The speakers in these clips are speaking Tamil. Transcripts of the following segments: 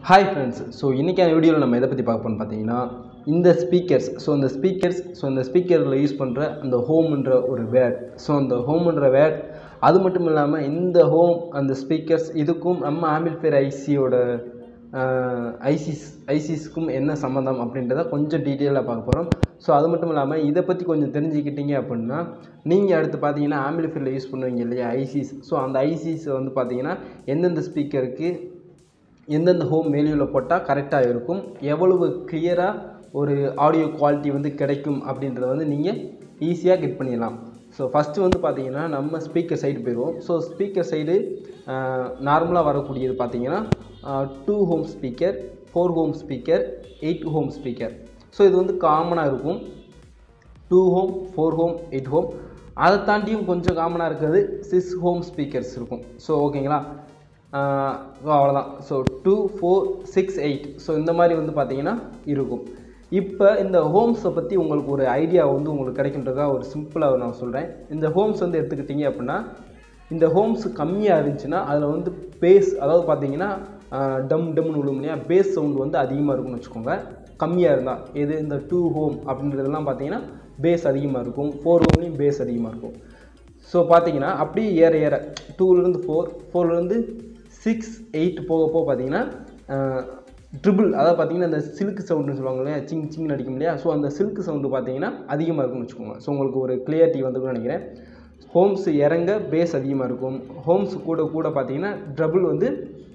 ஹாய் ஃப்ரெண்ட்ஸ் ஸோ இன்றைக்கான வீடியோவில் நம்ம எதை பற்றி பார்க்க போகிறோம்னு பார்த்தீங்கன்னா இந்த ஸ்பீக்கர்ஸ் ஸோ இந்த ஸ்பீக்கர்ஸ் ஸோ இந்த ஸ்பீக்கரில் யூஸ் பண்ணுற அந்த ஹோம்ன்ற ஒரு வேர்ட் ஸோ அந்த ஹோம்ன்ற வேர்ட் அது மட்டும் இல்லாமல் இந்த ஹோம் அந்த ஸ்பீக்கர்ஸ் இதுக்கும் நம்ம ஆம்பிள்ஃபேர் ஐசியோட ஐசிஸ் ஐசிஸ்க்கும் என்ன சம்மந்தம் அப்படின்றத கொஞ்சம் டீட்டெயிலாக பார்க்க போகிறோம் ஸோ அது மட்டும் இல்லாமல் இதை பற்றி கொஞ்சம் தெரிஞ்சுக்கிட்டீங்க அப்படின்னா நீங்கள் அடுத்து பார்த்தீங்கன்னா ஆம்பிளிஃபையரில் யூஸ் பண்ணுவீங்க இல்லையா ஐசிஸ் ஸோ அந்த ஐசிஸ் வந்து பார்த்தீங்கன்னா எந்தெந்த ஸ்பீக்கருக்கு எந்தெந்த ஹோம் வேல்யூவில் போட்டால் கரெக்டாக இருக்கும் எவ்வளவு கிளியராக ஒரு ஆடியோ குவாலிட்டி வந்து கிடைக்கும் அப்படின்றத வந்து நீங்கள் ஈஸியாக கெட் பண்ணிடலாம் ஸோ ஃபஸ்ட்டு வந்து பார்த்தீங்கன்னா நம்ம ஸ்பீக்கர் சைடு போயிடுவோம் ஸோ ஸ்பீக்கர் சைடு நார்மலாக வரக்கூடியது பார்த்தீங்கன்னா two ohm speaker four ohm speaker eight ohm speaker so இது வந்து காமனாக இருக்கும் two ohm four ohm eight ohm அதை தாண்டியும் கொஞ்சம் காமனாக இருக்கிறது சிக்ஸ் ஹோம் ஸ்பீக்கர்ஸ் இருக்கும் ஸோ ஓகேங்களா ஸோ அவ்வளோதான் so two four six eight so இந்த மாதிரி வந்து பார்த்தீங்கன்னா இருக்கும் இப்போ இந்த ஹோம்ஸை பற்றி உங்களுக்கு ஒரு ஐடியா வந்து உங்களுக்கு கிடைக்கின்றதா ஒரு சிம்பிளாக நான் சொல்கிறேன் இந்த ஹோம்ஸ் வந்து எடுத்துக்கிட்டிங்க அப்படின்னா இந்த ஹோம்ஸ் கம்மியாக இருந்துச்சுன்னா அதில் வந்து பேஸ் அதாவது பார்த்தீங்கன்னா டம் டம்னு விழும் இல்லையா பேஸ் சவுண்ட் வந்து அதிகமாக இருக்கும்னு வச்சுக்கோங்க கம்மியாக இருந்தால் எது இந்த டூ ஹோம் அப்படின்றதெல்லாம் பார்த்தீங்கன்னா பேஸ் அதிகமாக இருக்கும் ஃபோர் ஹோம்லேயும் பேஸ் அதிகமாக இருக்கும் ஸோ பார்த்தீங்கன்னா அப்படியே ஏற ஏற டூலேருந்து ஃபோர் ஃபோர்லேருந்து சிக்ஸ் எயிட் போக போக பார்த்தீங்கன்னா ட்ரிபிள் அதாவது பார்த்தீங்கன்னா இந்த சில்க் சவுண்டுன்னு சொல்லுவாங்க இல்லையா சிங் சிங் அடிக்கும் இல்லையா ஸோ அந்த சில்க் சவுண்டு பார்த்தீங்கன்னா அதிகமாக இருக்கும்னு வச்சுக்கோங்க ஸோ உங்களுக்கு ஒரு கிளியரிட்டி வந்துருக்குன்னு நினைக்கிறேன் ஹோம்ஸ் இறங்க பேஸ் அதிகமாக இருக்கும் ஹோம்ஸ் கூட கூட பார்த்தீங்கன்னா ட்ரபிள் வந்து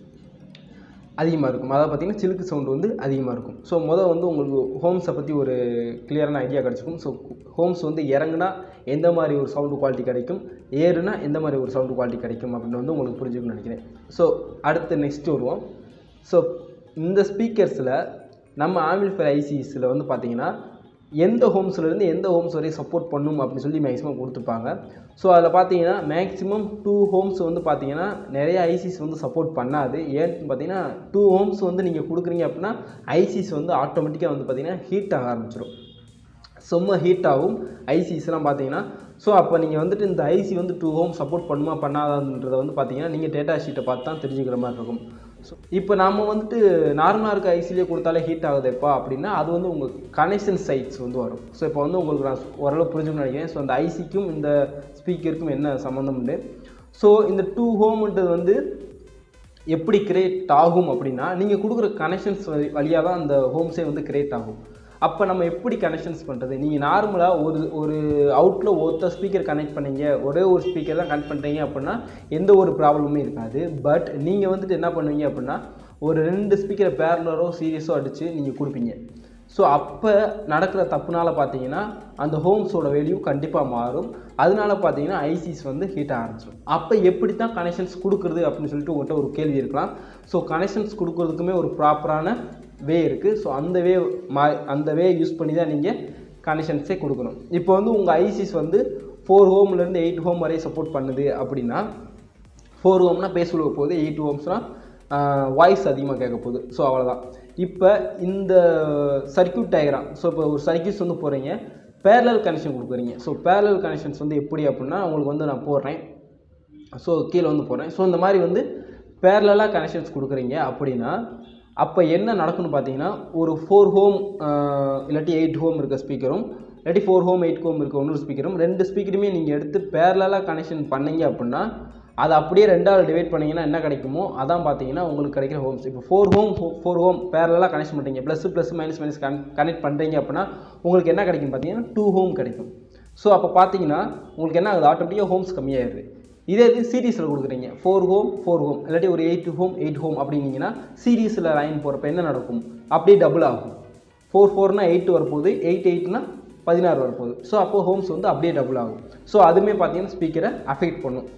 அதிகமாக இருக்கும் அதாவது பார்த்தீங்கன்னா சிலுக்கு சவுண்டு வந்து அதிகமாக இருக்கும் ஸோ மொதல் வந்து உங்களுக்கு ஹோம்ஸை பற்றி ஒரு கிளியரான ஐடியா கிடச்சிக்கும் ஸோ ஹோம்ஸ் வந்து இறங்குனா எந்த மாதிரி ஒரு சவுண்டு குவாலிட்டி கிடைக்கும் ஏறுனா எந்த மாதிரி ஒரு சவுண்டு குவாலிட்டி கிடைக்கும் அப்படின்னு வந்து உங்களுக்கு புரிஞ்சுக்கணும்னு நினைக்கிறேன் ஸோ அடுத்து நெக்ஸ்ட் வருவோம் ஸோ இந்த ஸ்பீக்கர்ஸில் நம்ம ஆம்பிள்ஃபயர் ஐசிஸில் வந்து பார்த்தீங்கன்னா எந்த ஹோம்ஸ்லேருந்து எந்த ஹோம்ஸ் வரையும் சப்போர்ட் பண்ணும் அப்படின்னு சொல்லி மேக்ஸிமம் கொடுத்துருப்பாங்க ஸோ அதில் பார்த்தீங்கன்னா மேக்ஸிமம் டூ ஹோம்ஸ் வந்து பார்த்தீங்கன்னா நிறைய ஐசிஸ் வந்து சப்போர்ட் பண்ணாது ஏன்னு பார்த்தீங்கன்னா டூ ஹோம்ஸ் வந்து நீங்கள் கொடுக்குறீங்க அப்படின்னா ஐசிஸ் வந்து ஆட்டோமேட்டிக்காக வந்து பார்த்தீங்கன்னா ஹீட் ஆக ஆரம்பிச்சிடும் செம்ம ஹீட் ஆகும் ஐசிஸ்லாம் பார்த்தீங்கன்னா ஸோ அப்போ நீங்கள் வந்துட்டு இந்த ஐசி வந்து டூ ஹோம் சப்போர்ட் பண்ணுமா பண்ணாதான்றதை வந்து பார்த்தீங்கன்னா நீங்கள் டேட்டா ஷீட்டை பார்த்து தான் தெரிஞ்சுக்கிற மாதிரி இருக்கும் ஸோ இப்போ நம்ம வந்துட்டு நார்மலாக இருக்க ஐசிலே கொடுத்தாலே ஹீட் ஆகுதுப்பா அப்படின்னா அது வந்து உங்கள் கனெக்ஷன் சைட்ஸ் வந்து வரும் ஸோ இப்போ வந்து உங்களுக்கு நான் ஓரளவு புரிஞ்சுக்கணும்னு நினைக்கிறேன் ஸோ அந்த ஐசிக்கும் இந்த ஸ்பீக்கருக்கும் என்ன சம்மந்தம் உண்டு ஸோ இந்த டூ ஹோம்ன்றது வந்து எப்படி கிரியேட் ஆகும் அப்படின்னா நீங்கள் கொடுக்குற கனெக்ஷன்ஸ் வழியாக தான் அந்த ஹோம்ஸே வந்து கிரியேட் ஆகும் அப்போ நம்ம எப்படி கனெக்ஷன்ஸ் பண்ணுறது நீங்கள் நார்மலாக ஒரு ஒரு அவுட்டில் ஒருத்தர் ஸ்பீக்கர் கனெக்ட் பண்ணீங்க ஒரே ஒரு ஸ்பீக்கர் தான் கனெக்ட் பண்ணுறீங்க அப்படின்னா எந்த ஒரு ப்ராப்ளமும் இருக்காது பட் நீங்கள் வந்துட்டு என்ன பண்ணுவீங்க அப்படின்னா ஒரு ரெண்டு ஸ்பீக்கரை பேரலரோ சீரியஸோ அடித்து நீங்கள் கொடுப்பீங்க ஸோ அப்போ நடக்கிற தப்புனால பார்த்தீங்கன்னா அந்த ஹோம்ஸோட வேல்யூ கண்டிப்பாக மாறும் அதனால பார்த்தீங்கன்னா ஐசிஸ் வந்து ஹீட் ஆரம்பிச்சிடும் அப்போ எப்படி தான் கனெக்ஷன்ஸ் கொடுக்குறது அப்படின்னு சொல்லிட்டு உங்கள்கிட்ட ஒரு கேள்வி இருக்கலாம் ஸோ கனெக்ஷன்ஸ் கொடுக்குறதுக்குமே ஒரு ப்ராப்பரான வே இருக்குது ஸோ அந்த வே மா அந்த வே யூஸ் பண்ணி தான் நீங்கள் கனெக்ஷன்ஸே கொடுக்கணும் இப்போ வந்து உங்கள் ஐசிஸ் வந்து ஃபோர் ஹோம்லேருந்து எயிட் ஹோம் வரையும் சப்போர்ட் பண்ணுது அப்படின்னா ஃபோர் ஹோம்னா பேஸ் உழுக போகுது எயிட் ஹோம்ஸ்னால் வாய்ஸ் அதிகமாக கேட்க போகுது ஸோ அவ்வளோதான் இப்போ இந்த சர்க்கியூட் டயக்ராம் ஸோ இப்போ ஒரு சர்க்கியூட்ஸ் வந்து போகிறீங்க பேரலல் கனெக்ஷன் கொடுக்குறீங்க ஸோ பேரலல் கனெக்ஷன்ஸ் வந்து எப்படி அப்படின்னா உங்களுக்கு வந்து நான் போடுறேன் ஸோ கீழே வந்து போடுறேன் ஸோ இந்த மாதிரி வந்து பேரலாக கனெக்ஷன்ஸ் கொடுக்குறீங்க அப்படின்னா அப்போ என்ன நடக்கும்னு பார்த்தீங்கன்னா ஒரு ஃபோர் ஹோம் இல்லாட்டி எயிட் ஹோம் இருக்க ஸ்பீக்கரும் இல்லாட்டி ஃபோர் ஹோம் எயிட் ஹோம் இருக்க இன்னொரு ஸ்பீக்கரும் ரெண்டு ஸ்பீக்கருமே நீங்கள் எடுத்து பேரலாக கனெக்ஷன் பண்ணீங்க அப்படின்னா அதை அப்படியே ரெண்டாவது டிவைட் பண்ணிங்கன்னா என்ன கிடைக்குமோ அதான் பார்த்தீங்கன்னா உங்களுக்கு கிடைக்கிற ஹோம்ஸ் இப்போ ஃபோர் ஹோம் ஃபோர் ஹோம் பேரலாக கனெக்ஷன் பண்ணுறீங்க plus plus minus minus con connect பண்ணுறீங்க அப்படின்னா உங்களுக்கு என்ன கிடைக்கும் பார்த்தீங்கன்னா டூ ஹோம் கிடைக்கும் ஸோ அப்போ பார்த்தீங்கன்னா உங்களுக்கு என்ன ஆகுது ஆட்டோமேட்டிக்காக ஹோம்ஸ் கம்மியாயிருது இதே இது சீரீஸில் கொடுக்குறீங்க ஃபோர் ஹோம் ஃபோர் ஹோம் இல்லாட்டி ஒரு எயிட் ஹோம் எயிட் ஹோம் அப்படின்னீங்கன்னா சீரீஸில் லைன் போகிறப்ப என்ன நடக்கும் அப்படியே டபுள் ஆகும் ஃபோர் ஃபோர்னா எயிட் வரப்போகுது எயிட் எயிட்னா பதினாறு வரப்போகுது ஸோ அப்போது ஹோம்ஸ் வந்து அப்படியே டபுள் ஆகும் ஸோ அதுவுமே பார்த்தீங்கன்னா ஸ்பீக்கரை அஃபெக்ட் பண்ணும்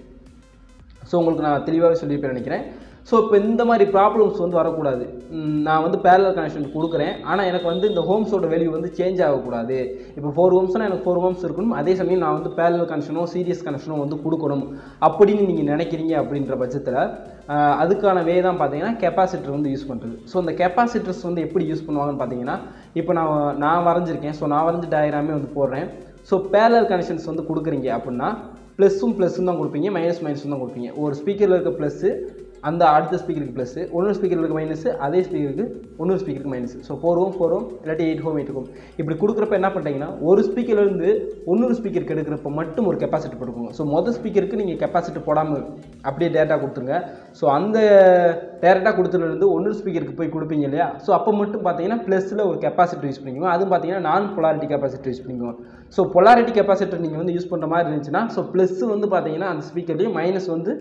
ஸோ உங்களுக்கு நான் தெளிவாகவே சொல்லியிருப்பேன் நினைக்கிறேன் ஸோ இப்போ இந்த மாதிரி ப்ராப்ளம்ஸ் வந்து வரக்கூடாது நான் வந்து பேரலல் கனெக்ஷன் கொடுக்குறேன் ஆனால் எனக்கு வந்து இந்த ஹோம்ஸோட வேல்யூ வந்து சேஞ்ச் ஆகக்கூடாது இப்போ ஃபோர் ஹோம்ஸ்னால் எனக்கு ஃபோர் ஹோம்ஸ் இருக்கணும் அதே சமயம் நான் வந்து பேரலல் கனெக்ஷனோ சீரியஸ் கனெக்ஷனோ வந்து கொடுக்கணும் அப்படின்னு நீங்கள் நினைக்கிறீங்க அப்படின்ற பட்சத்தில் அதுக்கான வே தான் பார்த்தீங்கன்னா கெப்பாசிட்டர் வந்து யூஸ் பண்ணுறது ஸோ அந்த கெப்பாசிட்டர்ஸ் வந்து எப்படி யூஸ் பண்ணுவாங்கன்னு பார்த்தீங்கன்னா இப்போ நான் நான் வரைஞ்சிருக்கேன் ஸோ நான் வரைஞ்ச டயக்ராமே வந்து போடுறேன் ஸோ பேரலல் கனெக்ஷன்ஸ் வந்து கொடுக்குறீங்க அப்படின்னா ப்ளஸ்ஸும் ப்ளஸ்ஸும் தான் கொடுப்பீங்க மைனஸ் மைனஸும் தான் கொடுப்பீங்க ஒரு ஸ்பீக்கரில் இருக்க ப்ளஸ்ஸு அந்த அடுத்த ஸ்பீக்கருக்கு ப்ளஸ் இன்னொரு ஸ்பீக்கருக்கு மைனஸ் அதே ஸ்பீக்கருக்கு இன்னொரு ஸ்பீக்கருக்கு minus so four ohm four ohm இல்லாட்டி எயிட் ஹோம் எயிட் ஹோம் இப்படி கொடுக்குறப்ப என்ன பண்ணுறீங்கன்னா ஒரு ஸ்பீக்கர்லேருந்து இன்னொரு ஸ்பீக்கருக்கு எடுக்கிறப்ப மட்டும் ஒரு கெப்பாசிட்டி போட்டுக்கோங்க ஸோ மொதல் ஸ்பீக்கருக்கு நீங்கள் கெப்பாசிட்டி போடாமல் அப்படியே டேட்டா கொடுத்துருங்க ஸோ அந்த டேரெக்டாக கொடுத்துலேருந்து இன்னொரு ஸ்பீக்கருக்கு போய் கொடுப்பீங்க இல்லையா ஸோ அப்போ மட்டும் பார்த்தீங்கன்னா ப்ளஸில் ஒரு கெப்பாசிட்டி யூஸ் பண்ணிக்கோங்க அதுவும் பார்த்தீங்கன்னா நான் பொலாரிட்டி கெப்பாசிட்டி யூஸ் பண்ணிக்கோங்க ஸோ பொலாரிட்டி கெப்பாசிட்டர் நீங்கள் வந்து யூஸ் பண்ணுற மாதிரி இருந்துச்சுன்னா ஸோ ப்ளஸ் வந்து பார்த்தீங்கன்னா அந்த ஸ்பீக்கர்லேயும் மைனஸ் வந்து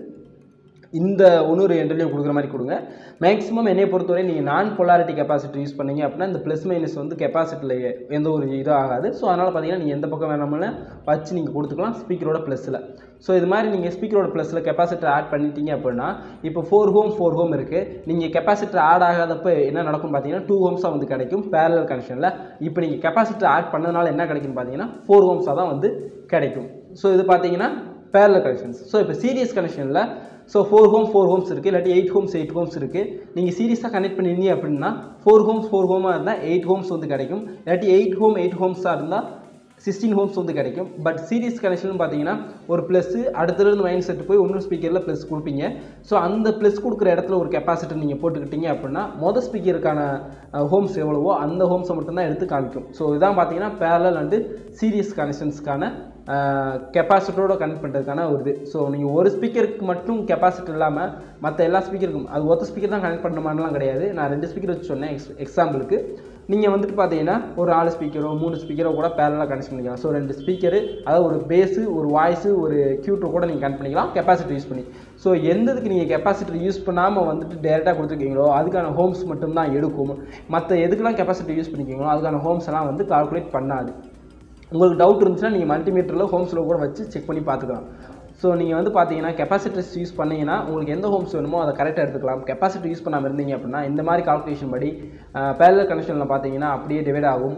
இந்த ஒன்னொரு எண்ட்லையும் கொடுக்குற மாதிரி கொடுங்க மேக்ஸிமம் என்னை பொறுத்தவரை நீங்கள் நான் பொலாரிட்டி கெப்பாசிட்டி யூஸ் பண்ணீங்க அப்படின்னா இந்த ப்ளஸ் மைனஸ் வந்து கெப்பாசிட்டியில் எந்த ஒரு இதுவும் ஆகாது ஸோ அதனால் பார்த்தீங்கன்னா நீங்கள் எந்த பக்கம் வேணாமல வச்சு நீங்கள் கொடுத்துக்கலாம் ஸ்பீக்கரோட ப்ளஸில் ஸோ இது மாதிரி நீங்கள் ஸ்பீக்கரோட ப்ளஸில் கெப்பாசிட்டர் ஆட் பண்ணிட்டீங்க அப்படின்னா இப்போ ஃபோர் ஹோம் ஃபோர் ஹோம் இருக்குது நீங்கள் கெப்பாசிட்டர் ஆட் ஆகாதப்ப என்ன நடக்கும் பார்த்தீங்கன்னா டூ ஹோம்ஸாக வந்து கிடைக்கும் பேரலல் கனெக்ஷனில் இப்போ நீங்கள் கெப்பாசிட்டர் ஆட் பண்ணதுனால என்ன கிடைக்கும்னு பார்த்தீங்கன்னா ஃபோர் ஹோம்ஸாக தான் வந்து கிடைக்கும் ஸோ இது பார்த்தீங்கன்னா பேரலல் கனெக்ஷன்ஸ் ஸோ இப்போ சீரியஸ் கனெக்ஷனில் so four ohm four ohms இருக்குது இல்லாட்டி எயிட் ஹோம்ஸ் எயிட் ஹோம்ஸ் இருக்குது நீங்கள் சீரியஸாக கனெக்ட் பண்ணியிருந்தீங்க அப்படின்னா ஃபோர் ஹோம்ஸ் ஃபோர் ஹோமாக இருந்தால் எயிட் ஹோம்ஸ் வந்து கிடைக்கும் இல்லாட்டி எயிட் ஹோம் எயிட் ஹோம்ஸாக இருந்தால் சிக்ஸ்டீன் ஹோம்ஸ் வந்து கிடைக்கும் பட் சீரிஸ் கனெக்ஷன் பார்த்தீங்கன்னா ஒரு ப்ளஸ்ஸு அடுத்ததுலேருந்து மைனஸ் செட்டு போய் இன்னொரு ஸ்பீக்கரில் ப்ளஸ் கொடுப்பீங்க ஸோ அந்த ப்ளஸ் கொடுக்குற இடத்துல ஒரு கெப்பாசிட்டர் நீங்கள் போட்டுக்கிட்டீங்க அப்படின்னா மொதல் ஸ்பீக்கருக்கான ஹோம்ஸ் எவ்வளவோ அந்த ஹோம்ஸை மட்டும்தான் எடுத்து காமிக்கும் ஸோ இதான் பார்த்தீங்கன்னா பேரலல் அண்டு சீரியஸ் கனெக்ஷன்ஸ்க்கான கெப்பாசிட்டரோட கனெக்ட் பண்ணுறதுக்கான ஒரு இது ஸோ நீங்கள் ஒரு ஸ்பீக்கருக்கு மட்டும் கெப்பாசிட்டர் இல்லாமல் மற்ற எல்லா ஸ்பீக்கருக்கும் அது ஒத்த ஸ்பீக்கர் தான் கனெக்ட் பண்ணுற மாதிரிலாம் கிடையாது நான் ரெண்டு ஸ்பீக்கர் வச்சு சொன்னேன் எக்ஸ் எக்ஸாம்பிளுக்கு நீங்கள் வந்துட்டு பார்த்தீங்கன்னா ஒரு நாலு ஸ்பீக்கரோ மூணு ஸ்பீக்கரோ கூட பேரலாக கனெக்ட் பண்ணிக்கலாம் ஸோ ரெண்டு ஸ்பீக்கரு அதாவது ஒரு பேஸு ஒரு வாய்ஸு ஒரு கியூட்டோ கூட நீங்கள் கனெக்ட் பண்ணிக்கலாம் கெப்பாசிட்டி யூஸ் பண்ணி ஸோ எந்ததுக்கு நீங்கள் கெப்பாசிட்டி யூஸ் பண்ணாமல் வந்துட்டு டேரெக்டாக கொடுத்துருக்கீங்களோ அதுக்கான ஹோம்ஸ் மட்டும்தான் எடுக்கும் மற்ற எதுக்கெல்லாம் கெப்பாசிட்டி யூஸ் பண்ணிக்கிங்களோ அதுக்கான ஹோம்ஸ் எல்லாம் வந்து கால்குலேட் பண்ணாது உங்களுக்கு டவுட் இருந்துச்சுன்னா நீங்கள் மல்டிமீட்டரில் ஹோம்ஸில் கூட வச்சு செக் பண்ணி பார்த்துக்கலாம் ஸோ நீங்கள் வந்து பார்த்தீங்கன்னா கெப்பாசிட்டர்ஸ் யூஸ் பண்ணீங்கன்னா உங்களுக்கு எந்த ஹோம்ஸ் வேணுமோ அதை கரெக்டாக எடுத்துக்கலாம் கெப்பாசிட்டி யூஸ் பண்ணாமல் இருந்தீங்க அப்படின்னா இந்த மாதிரி கால்குலேஷன் படி பேரலர் கனெக்ஷனில் பார்த்தீங்கன்னா அப்படியே டிவைட் ஆகும்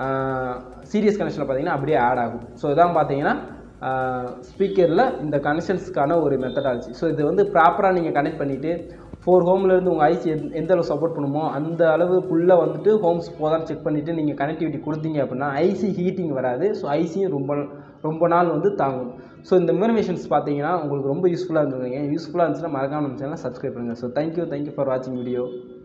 சீரியஸ் கனெக்ஷனில் பார்த்தீங்கன்னா அப்படியே ஆட் ஆகும் ஸோ இதான் பார்த்தீங்கன்னா ஸ்பீக்கரில் இந்த கனெக்ஷன்ஸ்க்கான ஒரு மெத்தடாலஜி ஸோ இது வந்து ப்ராப்பராக நீங்கள் கனெக்ட் பண்ணிவிட்டு ஃபோர் ஹோம்லேருந்து உங்கள் ஐசி எந்த அளவு சப்போர்ட் பண்ணுமோ அந்த அளவுக்குள்ளே வந்துட்டு ஹோம்ஸ் போதான்னு செக் பண்ணிவிட்டு நீங்கள் கனெக்டிவிட்டி கொடுத்தீங்க அப்படின்னா ஐசி ஹீட்டிங் வராது ஸோ ஐசியும் ரொம்ப ரொம்ப நாள் வந்து தாங்கும் ஸோ இந்த இன்ஃபர்மேஷன்ஸ் பார்த்தீங்கன்னா உங்களுக்கு ரொம்ப யூஸ்ஃபுல்லாக இருந்துருங்க யூஸ்ஃபுல்லாக இருந்துச்சுன்னா மறக்காம நம்ம சேனலை சப்ஸ்கிரைப் பண்ணுங்கள் ஸோ தேங்க்யூ தேங்க்யூ ஃபார் வாட்சிங் வீடியோ